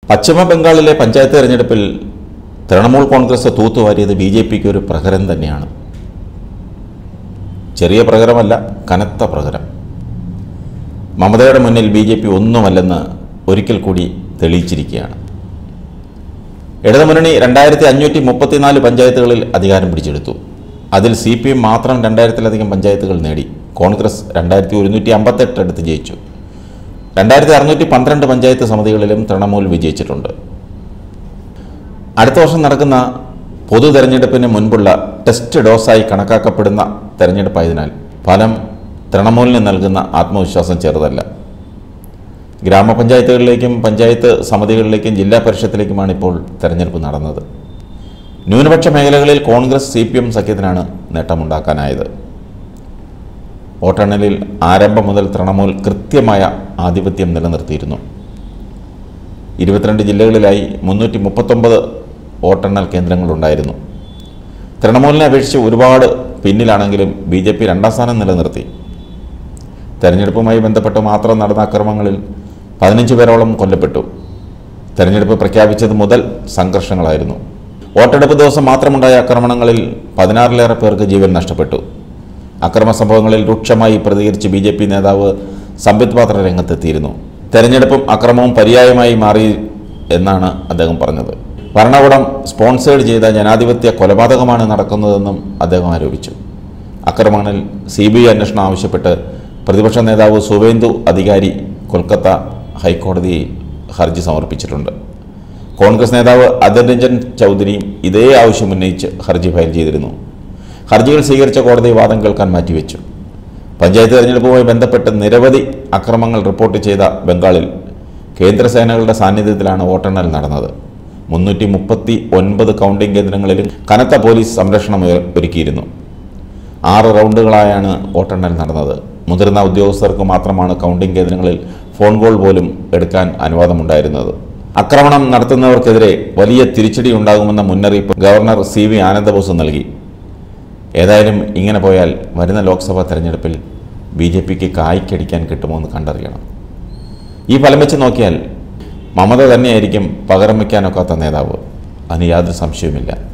പശ്ചിമ ബംഗാളിലെ പഞ്ചായത്ത് തെരഞ്ഞെടുപ്പിൽ തൃണമൂൽ കോൺഗ്രസ് തൂത്തുവാരിയത് ബി ജെ പിക്ക് ഒരു പ്രഹരം തന്നെയാണ് ചെറിയ പ്രഹരമല്ല കനത്ത പ്രഹരം മമതയുടെ മുന്നിൽ ബി ജെ പി ഒന്നുമല്ലെന്ന് ഒരിക്കൽ കൂടി തെളിയിച്ചിരിക്കുകയാണ് ഇടതുമുന്നണി രണ്ടായിരത്തി അഞ്ഞൂറ്റി മുപ്പത്തിനാല് പഞ്ചായത്തുകളിൽ അധികാരം പിടിച്ചെടുത്തു അതിൽ സി പി എം മാത്രം രണ്ടായിരത്തിലധികം പഞ്ചായത്തുകൾ നേടി കോൺഗ്രസ് രണ്ടായിരത്തി ഒരുന്നൂറ്റി അമ്പത്തെട്ട് അടുത്ത് ജയിച്ചു രണ്ടായിരത്തി അറുന്നൂറ്റി പന്ത്രണ്ട് പഞ്ചായത്ത് സമിതികളിലും തൃണമൂൽ വിജയിച്ചിട്ടുണ്ട് അടുത്ത വർഷം നടക്കുന്ന പൊതു തെരഞ്ഞെടുപ്പിന് മുൻപുള്ള ടെസ്റ്റ് ഡോസായി കണക്കാക്കപ്പെടുന്ന തെരഞ്ഞെടുപ്പായതിനാൽ ഫലം തൃണമൂലിന് നൽകുന്ന ആത്മവിശ്വാസം ചെറുതല്ല ഗ്രാമപഞ്ചായത്തുകളിലേക്കും പഞ്ചായത്ത് സമിതികളിലേക്കും ജില്ലാ പരിഷത്തിലേക്കുമാണ് ഇപ്പോൾ തെരഞ്ഞെടുപ്പ് നടന്നത് ന്യൂനപക്ഷ മേഖലകളിൽ കോൺഗ്രസ് സി പി എം സഖ്യത്തിനാണ് നേട്ടമുണ്ടാക്കാനായത് വോട്ടെണ്ണലിൽ ആരംഭം മുതൽ തൃണമൂൽ കൃത്യമായ ആധിപത്യം നിലനിർത്തിയിരുന്നു ഇരുപത്തിരണ്ട് ജില്ലകളിലായി മുന്നൂറ്റി മുപ്പത്തൊമ്പത് വോട്ടെണ്ണൽ കേന്ദ്രങ്ങളുണ്ടായിരുന്നു തൃണമൂലിനെ അപേക്ഷിച്ച് ഒരുപാട് പിന്നിലാണെങ്കിലും ബി ജെ പി രണ്ടാം സ്ഥാനം നിലനിർത്തി തെരഞ്ഞെടുപ്പുമായി ബന്ധപ്പെട്ട് മാത്രം നടന്ന അക്രമങ്ങളിൽ പതിനഞ്ച് പേരോളം കൊല്ലപ്പെട്ടു തെരഞ്ഞെടുപ്പ് പ്രഖ്യാപിച്ചത് മുതൽ സംഘർഷങ്ങളായിരുന്നു വോട്ടെടുപ്പ് ദിവസം മാത്രമുണ്ടായ ആക്രമണങ്ങളിൽ പതിനാറിലേറെ പേർക്ക് ജീവൻ നഷ്ടപ്പെട്ടു അക്രമ സംഭവങ്ങളിൽ രൂക്ഷമായി പ്രതികരിച്ച് ബി ജെ പി നേതാവ് സംബിത് പാത്ര രംഗത്തെത്തിയിരുന്നു തെരഞ്ഞെടുപ്പും അക്രമവും പര്യായമായി മാറി എന്നാണ് അദ്ദേഹം പറഞ്ഞത് ഭരണകൂടം സ്പോൺസേഡ് ചെയ്ത ജനാധിപത്യ കൊലപാതകമാണ് നടക്കുന്നതെന്നും അദ്ദേഹം ആരോപിച്ചു അക്രമങ്ങളിൽ സി ബി ഐ അന്വേഷണം ആവശ്യപ്പെട്ട് പ്രതിപക്ഷ നേതാവ് സുവേന്ദു അധികാരി കൊൽക്കത്ത ഹൈക്കോടതിയിൽ ഹർജി സമർപ്പിച്ചിട്ടുണ്ട് കോൺഗ്രസ് നേതാവ് അദർ രഞ്ജൻ ചൗധരിയും ഇതേ ആവശ്യം ഉന്നയിച്ച് ഹർജി ഫയൽ ചെയ്തിരുന്നു ഹർജികൾ സ്വീകരിച്ച കോടതി വാദം കേൾക്കാൻ മാറ്റിവെച്ചു പഞ്ചായത്ത് തെരഞ്ഞെടുപ്പുമായി ബന്ധപ്പെട്ട് നിരവധി അക്രമങ്ങൾ റിപ്പോർട്ട് ചെയ്ത ബംഗാളിൽ കേന്ദ്രസേനകളുടെ സാന്നിധ്യത്തിലാണ് വോട്ടെണ്ണൽ നടന്നത് മുന്നൂറ്റി മുപ്പത്തി ഒൻപത് കൗണ്ടിംഗ് കേന്ദ്രങ്ങളിലും കനത്ത പോലീസ് സംരക്ഷണം ഒരു- ഒരുക്കിയിരുന്നു ആറ് റൗണ്ടുകളായാണ് വോട്ടെണ്ണൽ നടന്നത് മുതിർന്ന ഉദ്യോഗസ്ഥർക്ക് മാത്രമാണ് കൗണ്ടിംഗ് കേന്ദ്രങ്ങളിൽ ഫോൺ കോൾ പോലും എടുക്കാൻ അനുവാദമുണ്ടായിരുന്നത് ആക്രമണം നടത്തുന്നവർക്കെതിരെ വലിയ തിരിച്ചടി ഉണ്ടാകുമെന്ന മുന്നറിയിപ്പ് ഗവർണർ സി വി ആനന്ദബോസ് നൽകി ഏതായാലും ഇങ്ങനെ പോയാൽ വരുന്ന ലോക്സഭാ തെരഞ്ഞെടുപ്പിൽ ബി ജെ പിക്ക് കായ്ക്കടിക്കാൻ കിട്ടുമോ എന്ന് കണ്ടറിയണം ഈ ഫലം വെച്ച് നോക്കിയാൽ മമത തന്നെയായിരിക്കും പകരം വയ്ക്കാനൊക്കാത്ത നേതാവ് അതിന് യാതൊരു സംശയവുമില്ല